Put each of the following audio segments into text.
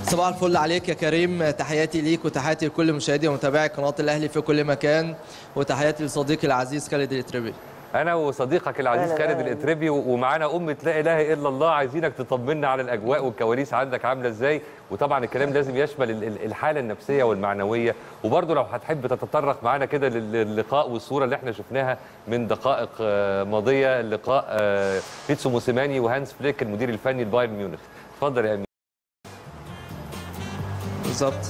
صباح الفل عليك يا كريم تحياتي ليك وتحياتي لكل مشاهدي ومتابعي قناه الاهلي في كل مكان وتحياتي لصديقي العزيز خالد الاتربي انا وصديقك العزيز خالد الاتربي ومعانا ام لا اله الا الله عايزينك تطمنا على الاجواء والكواليس عندك عامله ازاي وطبعا الكلام لازم يشمل ال- ال- الحاله النفسيه والمعنويه وبرضه لو هتحب تتطرق معانا كده لل- للقاء والصوره اللي احنا شفناها من دقائق آه، ماضيه لقاء آه، بيتسو موسيماني وهانس فليك المدير الفني لبايرن ميونخ اتفضل يا امين بالظبط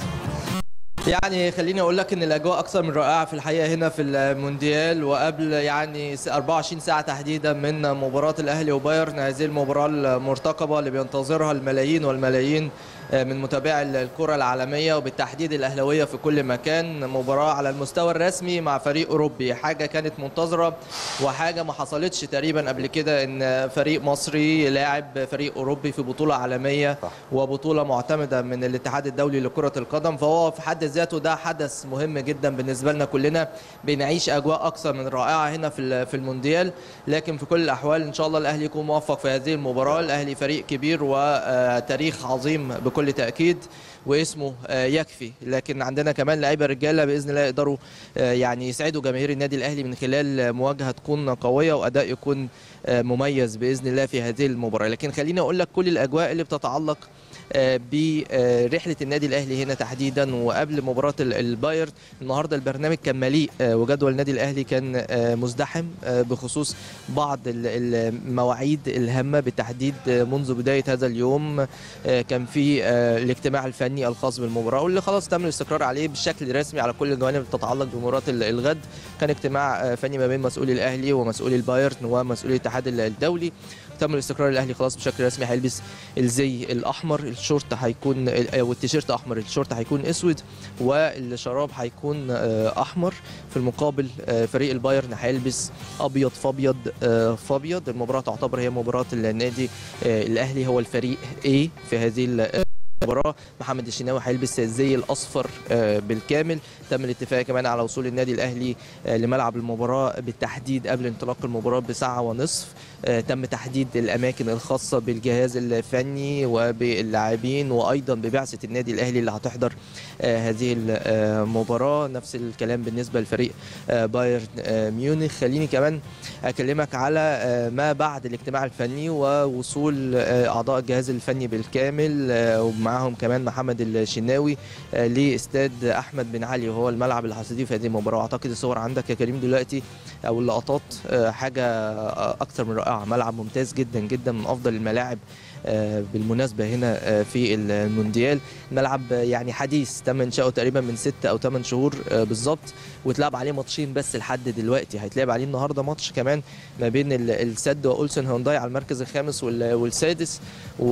يعني خليني اقول لك ان الاجواء اكثر من رائعه في الحقيقه هنا في المونديال وقبل يعني 24 ساعه تحديدا من مباراه الاهلي وبايرن هذه المباراه المرتقبه اللي بينتظرها الملايين والملايين من متابعي الكره العالميه وبالتحديد الاهلاويه في كل مكان مباراه على المستوى الرسمي مع فريق اوروبي حاجه كانت منتظره وحاجه ما حصلتش تقريبا قبل كده ان فريق مصري لاعب فريق اوروبي في بطوله عالميه صح. وبطوله معتمده من الاتحاد الدولي لكره القدم فهو في حد ذاته ده حدث مهم جدا بالنسبه لنا كلنا بنعيش اجواء اكثر من رائعه هنا في ال- في المونديال لكن في كل الاحوال ان شاء الله الاهلي يكون موفق في هذه المباراه الاهلي فريق كبير وتاريخ عظيم بكل تاكيد واسمه آه، يكفي لكن عندنا كمان لعيبه رجاله باذن الله يقدروا آه، يعني يسعدوا جماهير النادي الاهلي من خلال مواجهه تكون قويه واداء يكون آه، مميز باذن الله في هذه المباراه لكن خليني اقول لك كل الاجواء اللي بتتعلق آه، برحله النادي الاهلي هنا تحديدا وقبل مباراه ال- البايرن النهارده البرنامج كان مليء آه، وجدول النادي الاهلي كان آه، مزدحم آه، بخصوص بعض ال- المواعيد الهامه بالتحديد آه، منذ بدايه هذا اليوم آه، كان في آه، الاجتماع الفني الخاص بالمباراه واللي خلاص تم الاستقرار عليه بشكل رسمي على كل الجوانب اللي تتعلق بمباراه ال- الغد كان اجتماع آه، فني ما بين مسؤولي الاهلي ومسؤولي البايرن ومسؤولي الاتحاد الدولي تم الاستقرار الاهلي خلاص بشكل رسمي هيلبس الزي الاحمر الشورت هيكون آه، والتيشيرت احمر الشورت هيكون اسود والشراب هيكون آه، احمر في المقابل آه، فريق البايرن هيلبس ابيض فابيض آه، فابيض المباراه تعتبر هي مباراه النادي آه، الاهلي هو الفريق A في هذه ال- المباراه محمد الشناوي هيلبس الزي الاصفر آه، بالكامل تم الاتفاق كمان على وصول النادي الاهلي آه، لملعب المباراه بالتحديد قبل انطلاق المباراه بساعه ونصف آه، تم تحديد الاماكن الخاصه بالجهاز الفني وباللاعبين وايضا ببعثه النادي الاهلي اللي هتحضر آه، هذه المباراه نفس الكلام بالنسبه لفريق آه، بايرن آه، ميونخ خليني كمان اكلمك على آه، ما بعد الاجتماع الفني ووصول آه، اعضاء الجهاز الفني بالكامل آه، ومعاهم كمان محمد الشناوي آه، لاستاد احمد بن علي وهو الملعب اللي هتستضيف في هذه المباراه اعتقد الصور عندك يا كريم دلوقتي او اللقطات آه، حاجه آه، اكثر من رائعه ملعب ممتاز جدا جدا من افضل الملاعب آه، بالمناسبه هنا آه، في المونديال ملعب آه، يعني حديث تم انشاؤه تقريبا من ست او ثمان شهور آه، بالظبط واتلعب عليه ماتشين بس لحد دلوقتي هيتلعب عليه النهارده ماتش كمان ما بين ال- السد واولسن هونداي على المركز الخامس وال- والسادس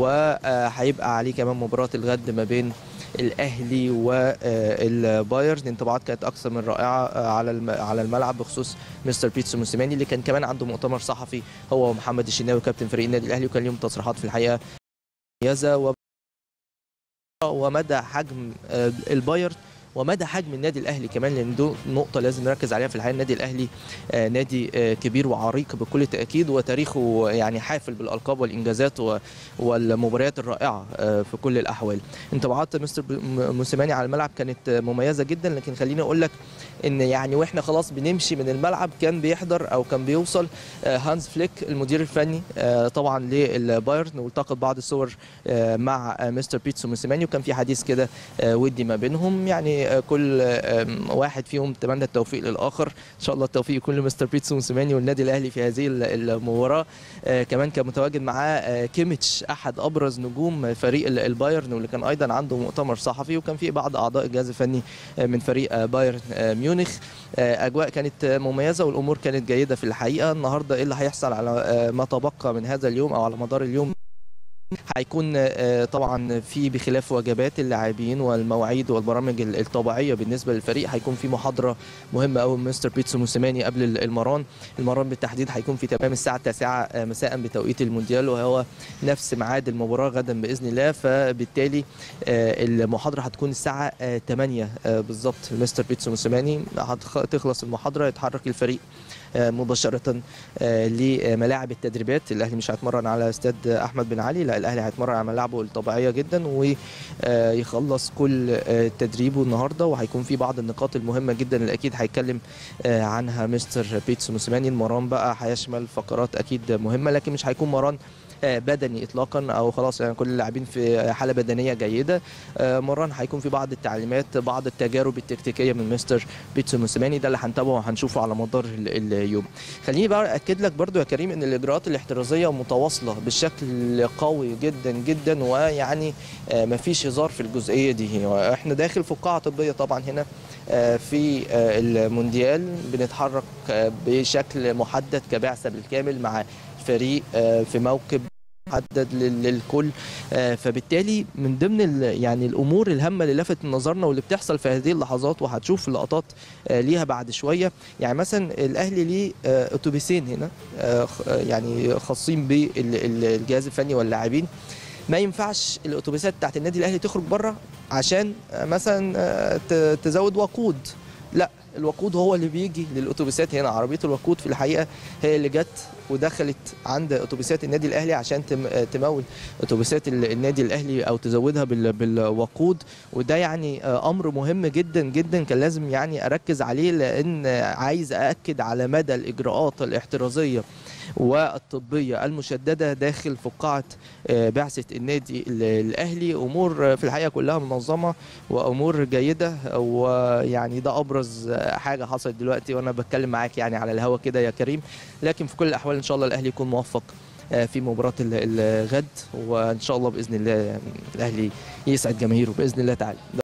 وهيبقى عليه كمان مباراه الغد ما بين الاهلي والبايرن انطباعات كانت اكثر من رائعه آه، على الم- على الملعب بخصوص مستر بيتسو موسيماني اللي كان كمان عنده مؤتمر صحفي هو ومحمد الشناوي كابتن فريق النادي الاهلي وكان ليهم تصريحات في الحقيقه مميزه و- ومدى حجم آه، البايرن ومدى حجم النادي الاهلي كمان لان دي نقطه لازم نركز عليها في الحقيقه النادي الاهلي آه، نادي آه، كبير وعريق بكل تاكيد وتاريخه يعني حافل بالالقاب والانجازات و- والمباريات الرائعه آه، في كل الاحوال انطباعات مستر ب- م- موسيماني على الملعب كانت آه، مميزه جدا لكن خليني اقول لك ان يعني واحنا خلاص بنمشي من الملعب كان بيحضر او كان بيوصل آه، هانز فليك المدير الفني آه، طبعا للبايرن والتقط بعض الصور آه، مع آه، مستر بيتسو موسيماني وكان في حديث كده آه، ودي ما بينهم يعني آه، كل آه، آم، واحد فيهم تمنى التوفيق للاخر ان شاء الله التوفيق يكون لمستر بيتسو موسيماني والنادي الاهلي في هذه ال- المباراه آه، كمان كان متواجد معاه آه، كيميتش احد ابرز نجوم فريق ال- البايرن واللي كان ايضا عنده مؤتمر صحفي وكان في بعض اعضاء الجهاز الفني آه، من فريق آه، بايرن آه، ميونخ آه، اجواء كانت آه، مميزه والامور كانت جيده في الحقيقه النهارده ايه اللي هيحصل على آه، ما تبقى من هذا اليوم او على مدار اليوم هيكون آه، طبعا في بخلاف وجبات اللاعبين والمواعيد والبرامج ال- الطبيعيه بالنسبه للفريق هيكون في محاضره مهمه قوي من مستر بيتسو موسيماني قبل ال- المران المران بالتحديد هيكون في تمام الساعه 9 آه، مساء بتوقيت المونديال وهو نفس ميعاد المباراه غدا باذن الله فبالتالي آه، المحاضره هتكون الساعه آه، 8 آه، بالظبط مستر بيتسو موسيماني هتخلص المحاضره يتحرك الفريق آه، مباشره آه، لملاعب التدريبات الاهلي مش هيتمرن على استاد احمد بن علي لا الاهلي هيتمرن على ملاعبه الطبيعيه جدا ويخلص كل آه، تدريبه النهارده وهيكون في بعض النقاط المهمه جدا اللي اكيد هيتكلم آه، عنها مستر بيتسو موسيماني المران بقى هيشمل فقرات اكيد مهمه لكن مش هيكون مران آه، بدني اطلاقا او خلاص يعني كل اللاعبين في حاله بدنيه جيده آه، مران هيكون في بعض التعليمات بعض التجارب التكتيكيه من مستر بيتسو موسيماني ده اللي هنتابعه وهنشوفه على مدار ال- اليوم خليني بقى اكد لك برضو يا كريم ان الاجراءات الاحترازيه متواصله بشكل قوي جدا جدا ويعني آه، مفيش هزار في الجزئيه دي احنا داخل فقاعه طبيه طبعا هنا آه، في آه، المونديال بنتحرك آه، بشكل محدد كبعثه بالكامل مع فريق آه، في موكب محدد لل- للكل آه، فبالتالي من ضمن ال- يعني الامور الهامه اللي لفت نظرنا واللي بتحصل في هذه اللحظات وهتشوف لقطات آه، ليها بعد شويه يعني مثلا الاهلي ليه آه، اتوبيسين هنا آه، خ- آه، يعني خاصين بالجهاز الفني واللاعبين ما ينفعش الاتوبيسات بتاعت النادي الاهلي تخرج بره عشان آه، مثلا آه، ت- تزود وقود لا الوقود هو اللي بيجي للاتوبيسات هنا عربيه الوقود في الحقيقه هي اللي جت ودخلت عند اتوبيسات النادي الاهلي عشان تم- آه، تمول اتوبيسات ال- النادي الاهلي او تزودها بال- بالوقود وده يعني آه، امر مهم جدا جدا كان لازم يعني اركز عليه لان آه، عايز ااكد على مدى الاجراءات الاحترازيه والطبيه المشدده داخل فقاعه آه، بعثه النادي ال- الاهلي امور آه، في الحقيقه كلها منظمه وامور جيده ويعني ده ابرز آه، حاجه حصلت دلوقتي وانا بتكلم معاك يعني على الهوا كده يا كريم لكن في كل الاحوال ان شاء الله الاهلي يكون موفق آه، في مباراه ال- الغد وان شاء الله باذن الله الاهلي يسعد جماهيره باذن الله تعالى